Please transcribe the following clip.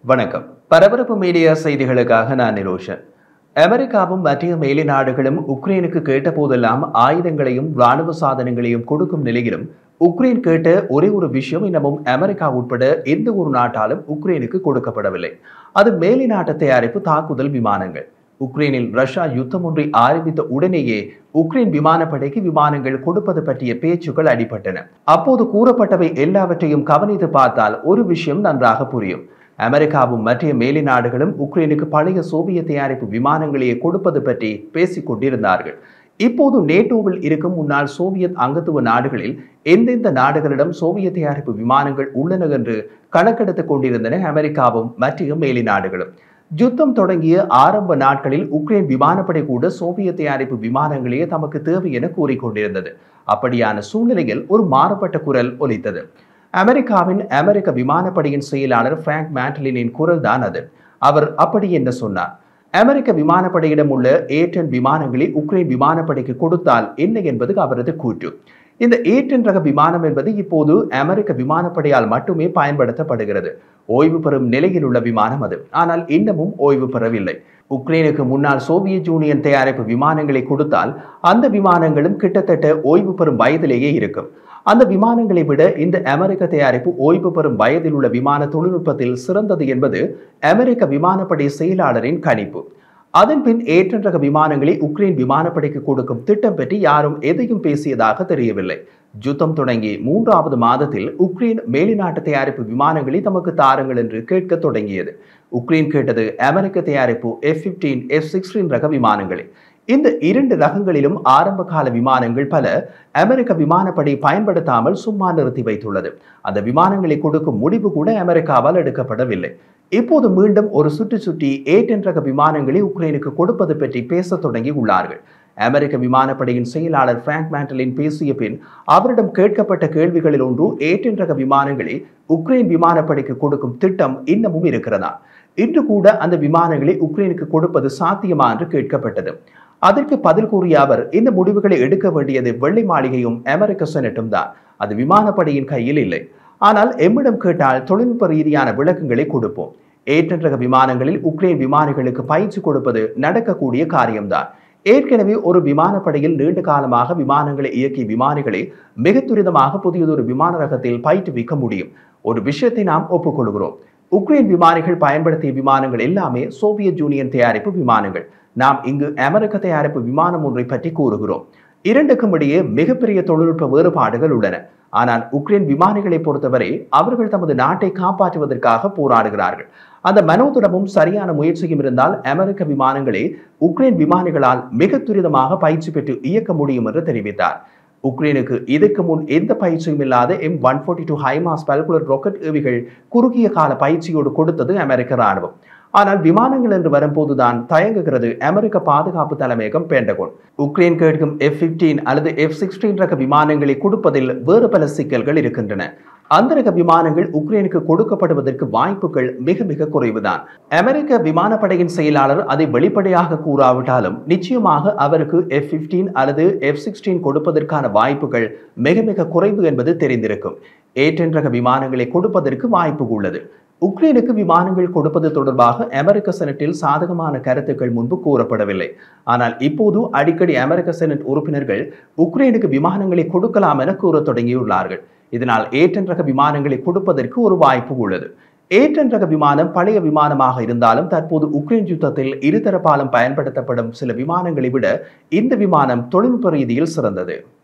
வணக்கம் பரபரப்பு மீடியா செய்திகளுக்காக நான் நிரோஷன் அமெரிக்காவும் மற்ற மேலை நாடுகளும் உக்ரைனுக்கு கேட்ட போதெல்லாம் ஆயுதங்களையும் ராணுவ சாதனங்களையும் கொடுக்கும் நிலையிலும் உக்ரைன் கேட்ட ஒரே ஒரு விஷயம் இன்னமும் அமெரிக்கா உட்பட எந்த ஒரு நாட்டாலும் உக்ரைனுக்கு கொடுக்கப்படவில்லை அது மேலை நாட்டு தயாரிப்பு தாக்குதல் விமானங்கள் உக்ரைனில் ரஷ்யா யுத்தம் ஒன்றை ஆரம்பித்த உடனேயே உக்ரைன் விமானப்படைக்கு விமானங்கள் கொடுப்பது பற்றிய பேச்சுக்கள் அடிபட்டன அப்போது கூறப்பட்டவை எல்லாவற்றையும் கவனித்து பார்த்தால் ஒரு விஷயம் நன்றாக புரியும் அமெரிக்காவும் மற்ற மேலை நாடுகளும் உக்ரைனுக்கு பழைய சோவியத் தயாரிப்பு விமானங்களையே கொடுப்பது பற்றி பேசிக் கொண்டிருந்தார்கள் இப்போது நேட்டோவில் இருக்கும் முன்னாள் சோவியத் அங்கத்துவ நாடுகளில் எந்தெந்த நாடுகளிடம் சோவியத் தயாரிப்பு விமானங்கள் உள்ளன என்று கணக்கெடுத்துக் கொண்டிருந்தன அமெரிக்காவும் மற்ற மேலை நாடுகளும் யுத்தம் தொடங்கிய ஆரம்ப நாட்களில் உக்ரைன் விமானப்படை கூட சோவியத் தயாரிப்பு விமானங்களையே தமக்கு தேவை என கூறிக்கொண்டிருந்தது அப்படியான சூழ்நிலையில் ஒரு மாறுபட்ட குரல் ஒலித்தது அமெரிக்காவின் அமெரிக்க விமானப்படையின் செயலாளர் பிராங்க் மேண்டலினின் குரல் தான் அது அவர் அப்படி என்ன சொன்னார் அமெரிக்க விமானப்படையிடம் உள்ள ஏட்டன் விமானங்களை உக்ரைன் விமானப்படைக்கு கொடுத்தால் என்ன என்பது அவரது கூற்று இந்த ஏட்டன் ரக விமானம் என்பது இப்போது அமெரிக்க விமானப்படையால் மட்டுமே பயன்படுத்தப்படுகிறது ஓய்வு பெறும் நிலையில் உள்ள விமானம் அது ஆனால் இன்னமும் ஓய்வு பெறவில்லை உக்ரைனுக்கு முன்னால் சோவியத் யூனியன் தயாரிப்பு விமானங்களை கொடுத்தால் அந்த விமானங்களும் கிட்டத்தட்ட ஓய்வு பெறும் வயதிலேயே இருக்கும் அந்த விமானங்களை விட இந்த அமெரிக்க தயாரிப்பு ஓய்வு பெறும் வயதில் உள்ள விமான தொழில்நுட்பத்தில் சிறந்தது என்பது அமெரிக்க விமானப்படை செயலாளரின் கணிப்பு அதன் பின் ஏற்றன் ரக விமானங்களை உக்ரைன் விமானப்படைக்கு கொடுக்கும் திட்டம் பற்றி யாரும் எதையும் பேசியதாக தெரியவில்லை யுத்தம் தொடங்கி மூன்றாவது மாதத்தில் உக்ரைன் மேலிநாட்டு தயாரிப்பு விமானங்களை தமக்கு தாருங்கள் என்று கேட்க தொடங்கியது உக்ரைன் கேட்டது அமெரிக்க தயாரிப்பு எஃப் பிப்டீன் எஃப் சிக்ஸ்டீன் ரக விமானங்களை இந்த இரண்டு ரகங்களிலும் ஆரம்ப கால விமானங்கள் பல அமெரிக்க விமானப்படை பயன்படுத்தாமல் சும்மா நிறுத்தி வைத்துள்ளது அந்த விமானங்களை கொடுக்கும் முடிவு கூட அமெரிக்காவால் எடுக்கப்படவில்லை இப்போது மீண்டும் ஒரு சுற்றி சுற்றி ஏட்டன் ரக விமானங்களை உக்ரைனுக்கு கொடுப்பது பற்றி பேச தொடங்கி உள்ளார்கள் அமெரிக்க விமானப்படையின் செயலாளர் பிராங்க் மேண்டலின் பேசிய பின் அவரிடம் கேட்கப்பட்ட கேள்விகளில் ஒன்று ஏட்டன் ரக விமானங்களை உக்ரைன் விமானப்படைக்கு கொடுக்கும் திட்டம் இன்னமும் இருக்கிறதா இன்று கூட அந்த விமானங்களை உக்ரைனுக்கு கொடுப்பது சாத்தியமா என்று கேட்கப்பட்டது அதற்கு பதில் கூறிய அவர் இந்த முடிவுகளை எடுக்க வேண்டியது வெள்ளை மாளிகையும் அமெரிக்க செனட்டும் தான் அது விமானப்படையின் கையில் இல்லை ஆனால் எம்மிடம் கேட்டால் தொழில்நுட்ப ரீதியான விளக்கங்களை கொடுப்போம் ஏற்றன் ரக விமானங்களில் உக்ரைன் விமானிகளுக்கு பயிற்சி கொடுப்பது நடக்கக்கூடிய காரியம்தான் ஏற்கனவே ஒரு விமானப்படையில் நீண்ட காலமாக விமானங்களை இயக்கிய விமானிகளை மிக துரிதமாக புதியதொரு விமான ரகத்தில் பயிற்றுவிக்க முடியும் ஒரு விஷயத்தை நாம் ஒப்புக்கொள்கிறோம் உக்ரைன் விமானிகள் பயன்படுத்திய விமானங்கள் எல்லாமே சோவியத் யூனியன் தயாரிப்பு விமானங்கள் நாம் இங்கு அமெரிக்க தயாரிப்பு விமானம் ஒன்றை பற்றி கூறுகிறோம் இரண்டுக்கும் இடையே மிகப்பெரிய தொழில்நுட்ப வேறுபாடுகள் உள்ளன ஆனால் உக்ரைன் விமானிகளை பொறுத்தவரை அவர்கள் தமது நாட்டை காப்பாற்றுவதற்காக போராடுகிறார்கள் அந்த மனோதுடமும் சரியான முயற்சியும் இருந்தால் அமெரிக்க விமானங்களை உக்ரைன் விமானிகளால் மிக துரிதமாக பயிற்சி பெற்று இயக்க முடியும் என்று தெரிவித்தார் உக்ரைனுக்கு இதற்கு முன் எந்த பயிற்சியும் இல்லாத M one forty two HIMARS பல்குலர் ராக்கெட் ஏவிகள் குறுகிய கால பயிற்சியோடு கொடுத்தது அமெரிக்க ராணுவம் ஆனால் விமானங்கள் என்று வரும்போதுதான் தயங்குகிறது அமெரிக்க பாதுகாப்பு தலைமையகம் பெண்டகோன் உக்ரைன் கேட்கும் எஃப் பிப்டீன் அல்லது எஃப் சிக்ஸ்டீன் ரக விமானங்களை கொடுப்பதில் வேறு பல சிக்கல்கள் இருக்கின்றன அந்த ரக விமானங்கள் உக்ரைனுக்கு கொடுக்கப்படுவதற்கு வாய்ப்புகள் மிக மிக குறைவுதான் அமெரிக்க விமானப்படையின் செயலாளர் அதை வெளிப்படையாக கூறாவிட்டாலும் நிச்சயமாக அவருக்கு எஃப் பிப்டீன் அல்லது எஃப் சிக்ஸ்டீன் கொடுப்பதற்கான வாய்ப்புகள் மிக மிக குறைவு என்பது தெரிந்திருக்கும் ஏற்றன் ரக விமானங்களை கொடுப்பதற்கு வாய்ப்பு உள்ளது உக்ரைனுக்கு விமானங்கள் கொடுப்பது தொடர்பாக அமெரிக்க செனட்டில் சாதகமான கருத்துக்கள் முன்பு கூறப்படவில்லை ஆனால் இப்போது அடிக்கடி அமெரிக்க செனட் உறுப்பினர்கள் உக்ரைனுக்கு விமானங்களை கொடுக்கலாம் என கூற தொடங்கியுள்ளார்கள் இதனால் ஏற்றன் ரக விமானங்களை கொடுப்பதற்கு ஒரு வாய்ப்பு உள்ளது ஏற்றன் ரக விமானம் பழைய விமானமாக இருந்தாலும் தற்போது உக்ரைன் யுத்தத்தில் இருதரப்பாலும் பயன்படுத்தப்படும் சில விமானங்களை விட இந்த விமானம் தொழில்நுட்ப ரீதியில் சிறந்தது